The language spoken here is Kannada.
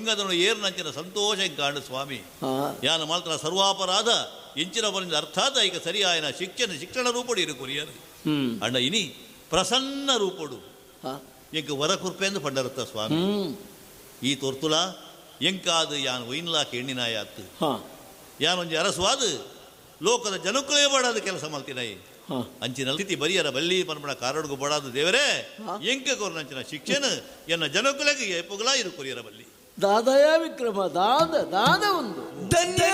ಅದನ್ನು ಏರ್ನಂಚಿನ ಸಂತೋಷ ಕಾಣು ಸ್ವಾಮಿ ಹಾ ಯಾನ ಮಾತ್ರ ಸರ್ವಾಪರಾಧ ಎಂಚಿನ ಬರಿಂದ ಅರ್ಥಾತ್ ಈಗ ಸರಿಯಾಯನ ಶಿಕ್ಷಣ ಶಿಕ್ಷಣ ರೂಪಡು ಇರು ಕುರಿಯರು ಹ್ಮ್ ಅಣ್ಣ ಇನಿ ಪ್ರಸನ್ನ ರೂಪಡು ಹಾ ಎಂಕ ವರ ಕೃಪೆಂದು ಪಂಡರತ್ತ ಸ್ವಾಮಿ ಹ್ಮ್ ಈ ತೋರ್ತುಲ ಎಂಕಾದ ಯಾನ್ ಒಯ್ನ್ಲಾಕ ಎಣ್ಣಿನಾಯಾತು ಹಾ ಯಾನೊಂಜಿ ಅರಸುವಾದ ಲೋಕದ ಜನಕ್ಕೇ ಬಾಡಾದ ಕೆಲಸ ಮಲ್ತಿನೈ ಹಾ ಅಂಚಿನ ಸ್ಥಿತಿ ಬರಿಯರ ಬಲ್ಲಿ ಪನ್ಪಣ ಕಾರಡ್ಗು ಬಡಾದ ದೇವರೇ ಹಾ. ಎಂಕ ಕೊರ್ನಂಚಿನ ಶಿಕ್ಷಣ ಎನ್ನ ಜನಕ್ಕಲೆಗೆ ಎಪ್ಪುಗಳ ಇರು ಕೊರಿಯರ ಬಲ್ಲಿ ದಾದಯ ವಿಕ್ರಮ ದಾದ ದಾದ ಒಂದು ಧನ್ಯ